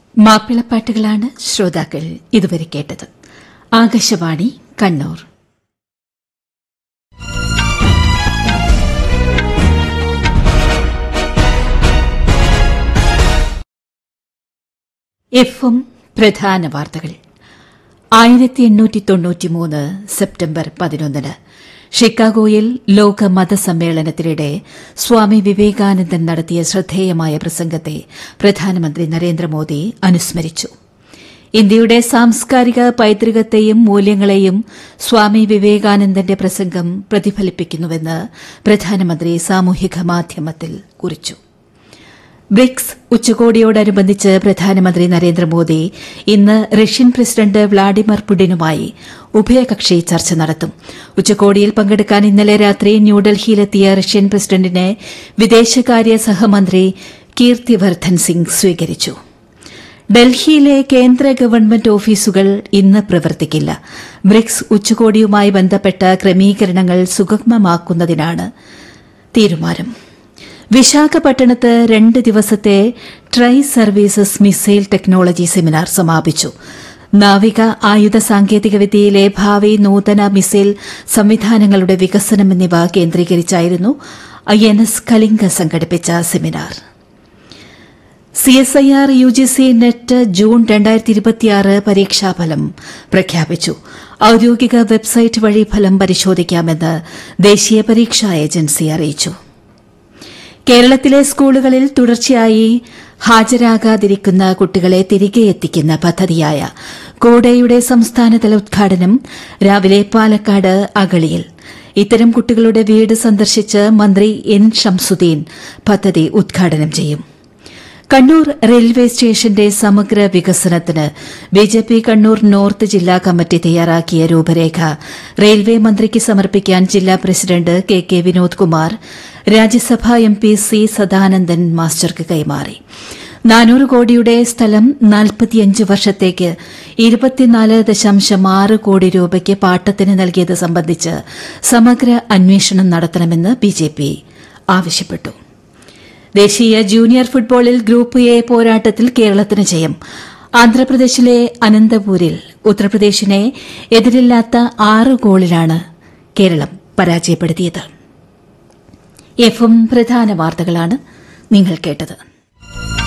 മാപ്പിളപ്പാട്ടുകളാണ് ശ്രോതാക്കൾ ഇതുവരെ കേട്ടത് ആകാശവാണി കണ്ണൂർ എഫും പ്രധാന വാർത്തകൾ ആയിരത്തി എണ്ണൂറ്റി തൊണ്ണൂറ്റിമൂന്ന് സെപ്റ്റംബർ പതിനൊന്നിന് ഷിക്കാഗോയിൽ ലോക മതസമ്മേളനത്തിനിടെ സ്വാമി വിവേകാനന്ദൻ നടത്തിയ ശ്രദ്ധേയമായ പ്രസംഗത്തെ പ്രധാനമന്ത്രി നരേന്ദ്രമോദി അനുസ്മരിച്ചു ഇന്ത്യയുടെ സാംസ്കാരിക പൈതൃകത്തെയും മൂല്യങ്ങളെയും സ്വാമി വിവേകാനന്ദന്റെ പ്രസംഗം പ്രതിഫലിപ്പിക്കുന്നുവെന്ന് പ്രധാനമന്ത്രി സാമൂഹിക മാധ്യമത്തിൽ കുറിച്ചു ബ്രിക്സ് ഉച്ചകോടിയോടനുബന്ധിച്ച് പ്രധാനമന്ത്രി നരേന്ദ്രമോദി ഇന്ന് റഷ്യൻ പ്രസിഡന്റ് വ്ളാഡിമിർ പുടിനുമായി ഉഭയകക്ഷി ചർച്ച നടത്തും ഉച്ചകോടിയിൽ പങ്കെടുക്കാൻ ഇന്നലെ രാത്രി ന്യൂഡൽഹിയിലെത്തിയ റഷ്യൻ പ്രസിഡന്റിനെ വിദേശകാര്യ സഹമന്ത്രി കീർത്തിവർദ്ധൻ സിംഗ് സ്വീകരിച്ചു ഡൽഹിയിലെ കേന്ദ്ര ഗവൺമെന്റ് ഓഫീസുകൾ ഇന്ന് പ്രവർത്തിക്കില്ല ബ്രിക്സ് ഉച്ചകോടിയുമായി ബന്ധപ്പെട്ട ക്രമീകരണങ്ങൾ സുഗമമാക്കുന്നതിനാണ് തീരുമാനം വിശാഖപട്ടണത്ത് രണ്ട് ദിവസത്തെ tri services missile technology seminar സമാപിച്ചു നാവിക ആയുധ സാങ്കേതികവിദ്യയിലെ ഭാവി നൂതന മിസൈൽ സംവിധാനങ്ങളുടെ വികസനം എന്നിവ കേന്ദ്രീകരിച്ചായിരുന്നു ഐ എൻ എസ് കലിംഗ സംഘടിപ്പിച്ച seminar CSIR UGC net June രണ്ടായിരത്തി ഇരുപത്തിയാറ് പരീക്ഷാഫലം പ്രഖ്യാപിച്ചു ഔദ്യോഗിക വെബ്സൈറ്റ് വഴി ഫലം പരിശോധിക്കാമെന്ന് ദേശീയ പരീക്ഷാ ഏജൻസി അറിയിച്ചു കേരളത്തിലെ സ്കൂളുകളിൽ തുടർച്ചയായി ഹാജരാകാതിരിക്കുന്ന കുട്ടികളെ തിരികെ എത്തിക്കുന്ന പദ്ധതിയായ കോഡയുടെ സംസ്ഥാനതല ഉദ്ഘാടനം രാവിലെ പാലക്കാട് അഗളിയിൽ ഇത്തരം കുട്ടികളുടെ വീട് സന്ദർശിച്ച് മന്ത്രി എൻ ഷംസുദ്ദീൻ പദ്ധതി ഉദ്ഘാടനം ചെയ്യും കണ്ണൂർ റെയിൽവേ സ്റ്റേഷന്റെ സമഗ്ര വികസനത്തിന് ബിജെപി കണ്ണൂർ നോർത്ത് ജില്ലാ കമ്മിറ്റി തയ്യാറാക്കിയ രൂപരേഖ റെയിൽവേ മന്ത്രിക്ക് സമർപ്പിക്കാൻ ജില്ലാ president K K Vinod Kumar Rajya Sabha M P C Sadanandan മാസ്റ്റർക്ക് കൈമാറി നാനൂറ് കോടിയുടെ സ്ഥലം നാൽപ്പത്തിയഞ്ച് വർഷത്തേക്ക് ഇരുപത്തിനാല് ദശാംശം ആറ് കോടി രൂപയ്ക്ക് പാട്ടത്തിന് നൽകിയത് സംബന്ധിച്ച് സമഗ്ര അന്വേഷണം നടത്തണമെന്ന് ബിജെപി ആവശ്യപ്പെട്ടു ദേശീയ ജൂനിയർ ഫുട്ബോളിൽ ഗ്രൂപ്പ് എ പോരാട്ടത്തിൽ കേരളത്തിന് ജയം ആന്ധ്രാപ്രദേശിലെ അനന്തപൂരിൽ ഉത്തർപ്രദേശിനെ എതിരില്ലാത്ത ആറ് ഗോളിലാണ് കേരളം പരാജയപ്പെടുത്തിയത് എഫും പ്രധാന വാർത്തകളാണ് നിങ്ങൾ കേട്ടത്